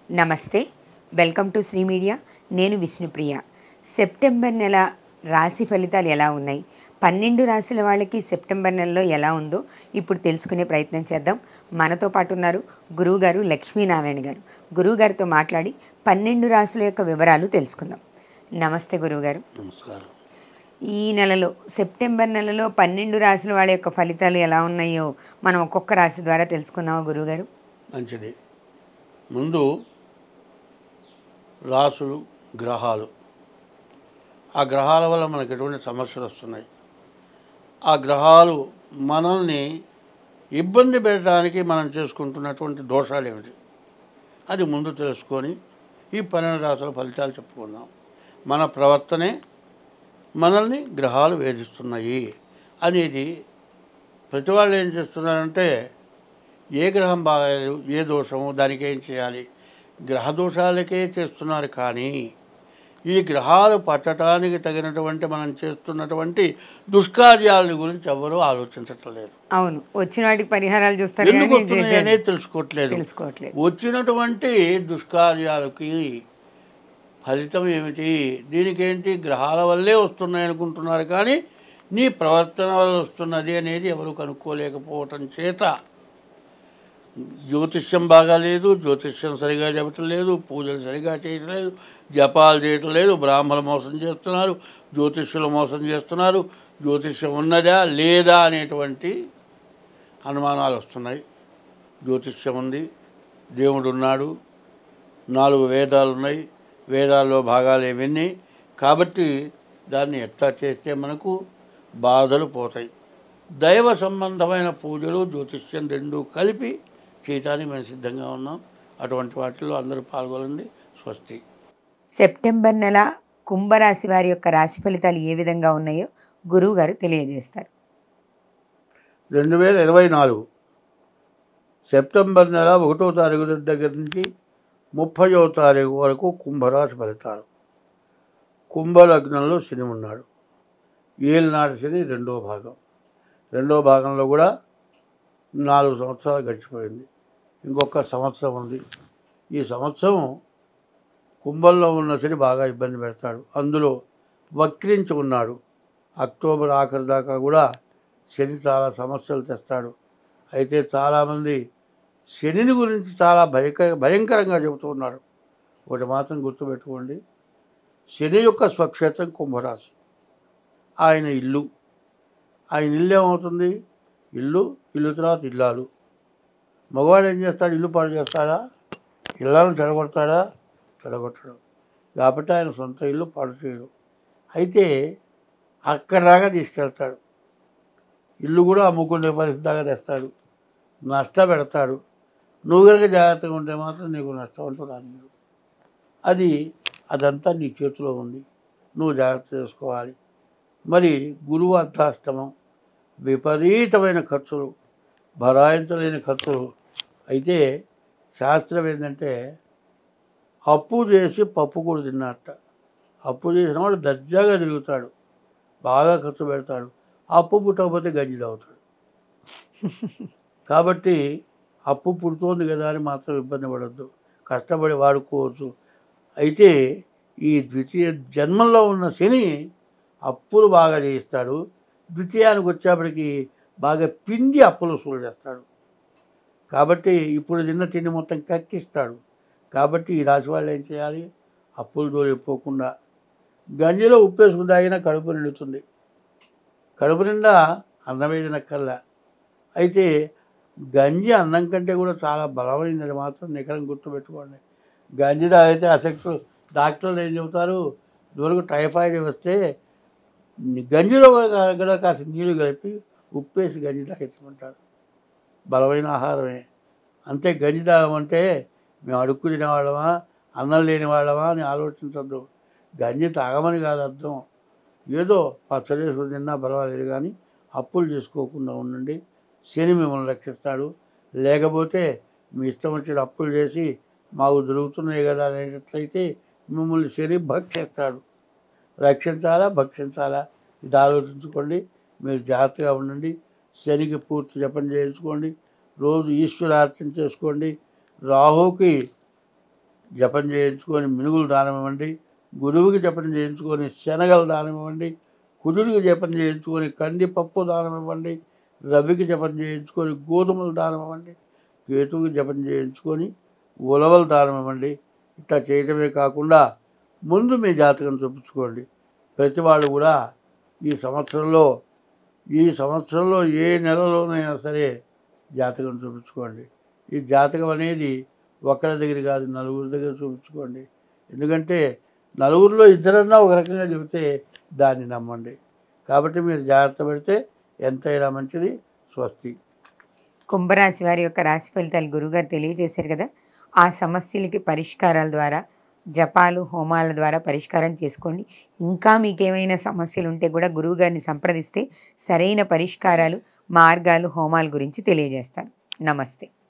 నమస్తే welcome to Shri media నేను Vishnupriya September నెల రాశి ఫలితాలు ఎలా ఉన్నాయి పన్నెండు రాశుల వాళ్ళకి సెప్టెంబర్ నెలలో ఎలా ఉందో ఇప్పుడు తెలుసుకునే ప్రయత్నం చేద్దాం మనతో పాటు ఉన్నారు గురువుగారు లక్ష్మీనారాయణ గారు గురువుగారితో మాట్లాడి పన్నెండు రాశుల యొక్క వివరాలు తెలుసుకుందాం నమస్తే గురువుగారు నమస్కారం ఈ నెలలో సెప్టెంబర్ నెలలో పన్నెండు రాశుల వాళ్ళ యొక్క ఫలితాలు ఎలా ఉన్నాయో మనం ఒక్కొక్క రాశి ద్వారా తెలుసుకుందామా గురువుగారు మంచిది ముందు రాసులు గ్రహాలు ఆ గ్రహాల వల్ల మనకు ఎటువంటి సమస్యలు వస్తున్నాయి ఆ గ్రహాలు మనల్ని ఇబ్బంది పెట్టడానికి మనం చేసుకుంటున్నటువంటి దోషాలు ఏమిటి అది ముందు తెలుసుకొని ఈ పన్నెండు రాసుల ఫలితాలు చెప్పుకుందాం మన ప్రవర్తనే మనల్ని గ్రహాలు వేధిస్తున్నాయి అనేది ప్రతి వాళ్ళు ఏం చేస్తున్నారంటే ఏ గ్రహం బాగాలేదు ఏ దోషము దానికి ఏం చేయాలి గ్రహ దోషాలకే చేస్తున్నారు కానీ ఈ గ్రహాలు పట్టడానికి తగినటువంటి మనం చేస్తున్నటువంటి దుష్కార్యాల గురించి ఎవరూ ఆలోచించటం లేదు అవును వచ్చిన వాటికి పరిహారాలు చూస్తారు ఎందుకు కానీ వస్తున్నాయి అనేది తెలుసుకోవట్లేదు తెలుసుకోవట్లేదు వచ్చినటువంటి దుష్కార్యాలకి ఫలితం ఏమిటి దీనికేంటి గ్రహాల వల్లే వస్తున్నాయి అనుకుంటున్నారు కానీ నీ ప్రవర్తన వల్ల వస్తున్నది అనేది ఎవరు కనుక్కోలేకపోవటం చేత జ్యోతిష్యం బాగాలేదు జ్యోతిష్యం సరిగా చెప్పటం లేదు పూజలు సరిగా చేయటం లేదు జపాలు చేయటం లేదు బ్రాహ్మణులు మోసం చేస్తున్నారు జ్యోతిష్యులు మోసం చేస్తున్నారు జ్యోతిష్యం ఉన్నదా లేదా అనేటువంటి అనుమానాలు వస్తున్నాయి జ్యోతిష్యం ఉంది దేవుడు ఉన్నాడు నాలుగు వేదాలు ఉన్నాయి వేదాల్లో భాగాలు ఇవన్నీ కాబట్టి దాన్ని ఎట్లా చేస్తే మనకు బాధలు పోతాయి దైవ సంబంధమైన పూజలు జ్యోతిష్యం రెండు కలిపి చేయటానికి మేము సిద్ధంగా ఉన్నాం అటువంటి వాటిలో అందరూ పాల్గొనండి స్వస్తి సెప్టెంబర్ నెల కుంభరాశి వారి యొక్క రాశి ఫలితాలు ఏ విధంగా ఉన్నాయో గురువు గారు తెలియజేస్తారు రెండు వేల ఇరవై నాలుగు సెప్టెంబర్ నెల ఒకటో తారీఖు దగ్గర నుంచి ముప్పయో తారీఖు వరకు కుంభరాశి ఫలితాలు కుంభలగ్నంలో శని ఉన్నాడు ఏలినాటి శని రెండో భాగం రెండో భాగంలో కూడా నాలుగు సంవత్సరాలు గడిచిపోయింది ఇంకొక సంవత్సరం ఉంది ఈ సంవత్సరం కుంభంలో ఉన్న శని బాగా ఇబ్బంది పెడతాడు అందులో వక్రించి ఉన్నాడు అక్టోబర్ ఆఖరి దాకా కూడా శని చాలా సమస్యలు తెస్తాడు అయితే చాలామంది శనిని గురించి చాలా భయంకర భయంకరంగా చెబుతూ ఉన్నారు ఒకటి మాత్రం గుర్తుపెట్టుకోండి శని యొక్క స్వక్షేత్రం కుంభరాశి ఆయన ఇల్లు ఆయన ఇల్లు ఏమవుతుంది ఇల్లు ఇల్లు తర్వాత ఇల్లాలు మగవాడు ఏం చేస్తాడు ఇల్లు పాడు చేస్తాడా ఇల్లాలను చెడగొడతాడా చెడగొట్టడు కాబట్టి ఆయన సొంత ఇల్లు పాడు చేయడు అయితే అక్కడ దాకా తీసుకెళ్తాడు ఇల్లు కూడా అమ్ముకునే పరిస్థితి దాకా తెస్తాడు నష్టపెడతాడు నువ్వు కనుక జాగ్రత్తగా ఉంటే మాత్రం నీకు నష్టం అంటూ రానియడు అది అదంతా నీ చేతిలో ఉంది నువ్వు జాగ్రత్త చేసుకోవాలి మరి గురువు అర్ధాష్టమం విపరీతమైన ఖర్చులు భరాయించలేని ఖర్చులు అయితే శాస్త్రం ఏంటంటే అప్పు చేసి పప్పు కూడా తిన్నట్ట అప్పు చేసిన వాడు దర్జాగా తిరుగుతాడు బాగా ఖర్చు పెడతాడు అప్పు పుట్టకపోతే గంజి తాగుతాడు కాబట్టి అప్పు పుడుతోంది కదా అని మాత్రం ఇబ్బంది పడద్దు కష్టపడి వాడుకోవచ్చు అయితే ఈ ద్వితీయ జన్మంలో ఉన్న శని అప్పులు బాగా చేయిస్తాడు ద్వితీయానికి వచ్చేప్పటికి బాగా పిండి అప్పులు వసూలు చేస్తాడు కాబట్టి ఇప్పుడు తిన్న తిండి మొత్తం కక్కిస్తాడు కాబట్టి ఈ రాశి వాళ్ళు ఏం చేయాలి అప్పులు దూరిపోకుండా గంజిలో ఉప్పేసుకుని తాగినా కడుపు నిండుతుంది కడుపు నిండా అన్నం వేసినక్కల్లా అయితే గంజి అన్నం కంటే కూడా చాలా బలమైనది మాత్రం నికరం గుర్తుపెట్టుకోండి గంజి తాగితే అసెక్ట్ డాక్టర్లు ఏం చెబుతారు ఇదివరకు టైఫాయిడ్ వస్తే గంజిలో కూడా కాస్త నీళ్లు కలిపి ఉప్పేసి గంజి తాగించమంటారు బలమైన ఆహారమే అంతే గంజి తాగమంటే మేము అడుక్కు తినేవాళ్ళమా అన్నం లేని వాళ్ళమా అని ఆలోచించద్దు గంజి తాగమని కాదు అర్థం ఏదో పచ్చడి వేసుకుని తిన్నా పర్వాలేదు కానీ అప్పులు చేసుకోకుండా ఉండండి శని మిమ్మల్ని రక్షిస్తాడు లేకపోతే మీ ఇష్టం వచ్చిన అప్పులు చేసి మాకు దొరుకుతున్నాయి కదా అనేటట్లయితే మిమ్మల్ని శని భక్షిస్తాడు రక్షించాలా భక్షించాలా ఇది ఆలోచించుకోండి మీరు జాగ్రత్తగా ఉండండి శనికి పూర్తి జపం చేయించుకోండి రోజు ఈశ్వరార్చన చేసుకోండి రాహుకి జపం చేయించుకొని మినుగులు దానం ఇవ్వండి గురువుకి జపం చేయించుకొని శనగలు దానం ఇవ్వండి కుజుడికి జపం చేయించుకొని కందిపప్పు దానం ఇవ్వండి రవికి జపం చేయించుకొని గోధుమలు దానం ఇవ్వండి కేతువుకి జపం చేయించుకొని ఉలవలు దానం ఇవ్వండి ఇట్లా చేయటమే కాకుండా ముందు మీ జాతకం చూపించుకోండి ప్రతి వాళ్ళు కూడా ఈ సంవత్సరంలో ఈ సంవత్సరంలో ఏ నెలలోనైనా సరే జాతకం చూపించుకోండి ఈ జాతకం అనేది ఒక్కరి దగ్గర కాదు నలుగురి దగ్గర చూపించుకోండి ఎందుకంటే నలుగురిలో ఇద్దరన్నా ఒక రకంగా చెబితే దాన్ని నమ్మండి కాబట్టి మీరు జాగ్రత్త పడితే ఎంతైనా మంచిది స్వస్తి కుంభరాశి వారి యొక్క రాశి ఫలితాలు గురుగారు తెలియజేశారు కదా ఆ సమస్యలకి పరిష్కారాల ద్వారా జపాలు హోమాల ద్వారా పరిష్కారం చేసుకోండి ఇంకా మీకు ఏమైనా సమస్యలు ఉంటే కూడా గురువు గారిని సంప్రదిస్తే సరైన పరిష్కారాలు మార్గాలు హోమాల గురించి తెలియజేస్తారు నమస్తే